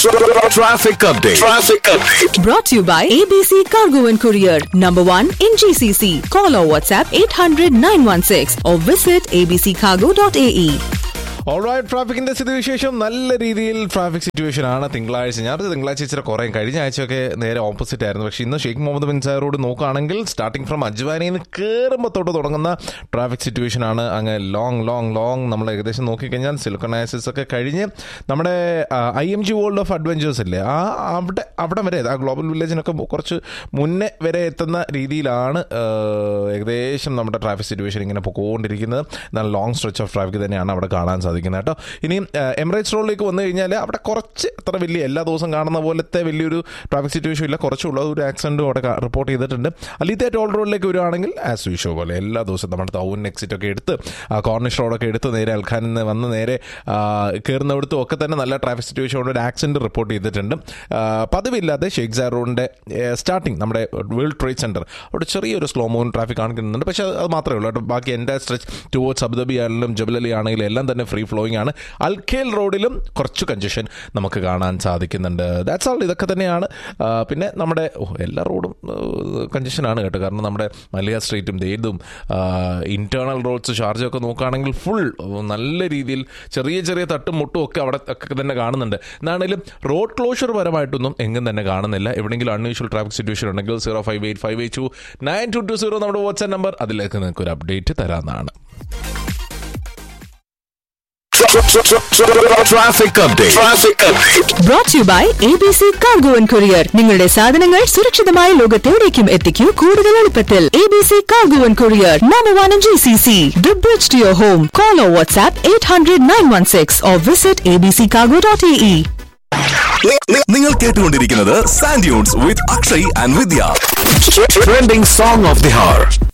Traffic update. Traffic update. Brought to you by ABC Cargo and Courier, number one in GCC. Call or WhatsApp 800 916 or visit abccargo.ae. Alright ട്രാഫിക്കിന്റെ സ്ഥിതിവിശേഷം നല്ല രീതിയിൽ traffic situation ആണ് തിങ്കളാഴ്ച ഞാൻ തിങ്കളാഴ്ച ഇച്ചിരി കുറേ കഴിഞ്ഞ ആഴ്ചയൊക്കെ നേരെ ഓപ്പോസിറ്റ് ആയിരുന്നു പക്ഷേ ഇന്ന് ഷെയ്ഖ് മുഹമ്മദ് ബിൻ സാർ റോഡ് നോക്കുകയാണെങ്കിൽ സ്റ്റാർട്ടിംഗ് ഫ്രം അജ്വാനിയിൽ നിന്ന് കയറുമ്പോൾ തൊട്ട് തുടങ്ങുന്ന ട്രാഫിക് സിറ്റുവേഷൻ ആണ് അങ്ങ് ലോങ് ലോങ് ലോങ് നമ്മൾ ഏകദേശം നോക്കിക്കഴിഞ്ഞാൽ സിലിക്കണൈസിസ് ഒക്കെ കഴിഞ്ഞ് നമ്മുടെ I M G world of adventures ഇല്ലേ ആ അവിടെ അവിടെ വരെ ആ ഗ്ലോബൽ വില്ലേജിനൊക്കെ കുറച്ച് മുന്നേ വരെ എത്തുന്ന രീതിയിലാണ് ആ, ഏകദേശം നമ്മുടെ ട്രാഫിക് സിറ്റുവേഷൻ ഇങ്ങനെ പൊക്കോണ്ടിരിക്കുന്നത് എന്നാൽ ലോങ് സ്ട്രെച്ച് ഓഫ് ട്രാഫിക് തന്നെയാണ് അവിടെ കാണാൻ സാധിക്കുന്നത് കേട്ടോ ഇനി എമിറേറ്റ്സ് റോഡിലേക്ക് വന്നു കഴിഞ്ഞാൽ അവിടെ കുറച്ച് അത്ര വലിയ എല്ലാ ദിവസവും കാണുന്ന പോലത്തെ വലിയൊരു ട്രാഫിക് സിറ്റുവേഷൻ ഇല്ല കുറച്ചുള്ള ഒരു ആക്സിഡൻറ്റും അവിടെ റിപ്പോർട്ട് ചെയ്തിട്ടുണ്ട് അലീത്തെ ടോൾ റോഡിലേക്ക് വരുവാണെങ്കിൽ ആസ് യൂഷ്വൽ പോലെ എല്ലാ ദിവസവും നമ്മുടെ ടൗൺ എക്സിറ്റ് ഒക്കെ എടുത്ത് കോർണിഷ് റോഡൊക്കെ എടുത്ത് നേരെ അൽഖാനിൽ നിന്ന് വന്ന് നേരെ ആ, കയറുന്നിടത്തും ഒക്കെ തന്നെ നല്ല ട്രാഫിക് സിറ്റുവേഷൻ കൊണ്ട് ഒരു ആക്സിഡന്റ് റിപ്പോർട്ട് ചെയ്തിട്ടുണ്ട് ആ, പതിവില്ലാതെ ഷെയ്ഖ് സാർ റോഡിന്റെ സ്റ്റാർട്ടിങ് നമ്മുടെ വേൾഡ് ട്രേഡ് സെന്റർ അവിടെ ചെറിയൊരു സ്ലോ മൂവൻ ട്രാഫിക് കാണിക്കുന്നുണ്ട് പക്ഷേ അത് അത് മാത്രമേ ഉള്ളൂ കേട്ടോ ബാക്കി എൻ്റെ സ്ട്രെച്ച് ടുവേർഡ്സ് അബുദാബി ആണെങ്കിലും ജബലലി ആണെങ്കിലും എല്ലാം തന്നെ ഫ്രീ ഫ്ലോയിങ് ആണ് അൽഖേൽ റോഡിലും കുറച്ച് കഞ്ചഷൻ നമുക്ക് കാണാൻ സാധിക്കുന്നുണ്ട് ദാറ്റ്സ് ഓൾ ഇതൊക്കെ തന്നെയാണ് ആ, പിന്നെ നമ്മുടെ ഓ, എല്ലാ റോഡും കഞ്ചഷനാണ് കേട്ടോ കാരണം നമ്മുടെ മലിയ സ്ട്രീറ്റും ദേതും ഇന്റേണൽ റോഡ്സ് ഷാർജ ഒക്കെ നോക്കുകയാണെങ്കിൽ ഫുൾ നല്ല രീതിയിൽ ചെറിയ ചെറിയ തട്ടും മുട്ടും ഒക്കെ അവിടെ ഒക്കെ തന്നെ കാണുന്നുണ്ട് എന്നാണെങ്കിലും റോഡ് ക്ലോഷർ പരമായിട്ടൊന്നും എങ്ങും തന്നെ കാണുന്നില്ല എവിടെയെങ്കിലും അൺയൂഷ്വൽ ട്രാഫിക് സിറ്റുവേഷൻ ഉണ്ടെങ്കിൽ zero five eight five eight two nine two two zero നമ്മുടെ വാട്സ്ആപ്പ് നമ്പർ അതിലേക്ക് നിങ്ങൾക്ക് ഒരു അപ്ഡേറ്റ് തരാമെന്നാണ് Traffic update. Traffic update. Brought to you by ABC Cargo and Courier. നിങ്ങളുടെ സാധനങ്ങൾ സുരക്ഷിതമായ ലോകത്തെവിടേക്കും എത്തിക്കൂ കൂടുതൽ എളുപ്പത്തിൽ ABC Cargo and Courier, number one in GCC. The bridge to your home. Call or WhatsApp 800 916 or visit abccargo.ae. നി- നി- നിങ്ങൾ കേട്ടുകൊണ്ടിരിക്കുന്നത് sand dunes with Akshay and Vidya Trending song of the hour.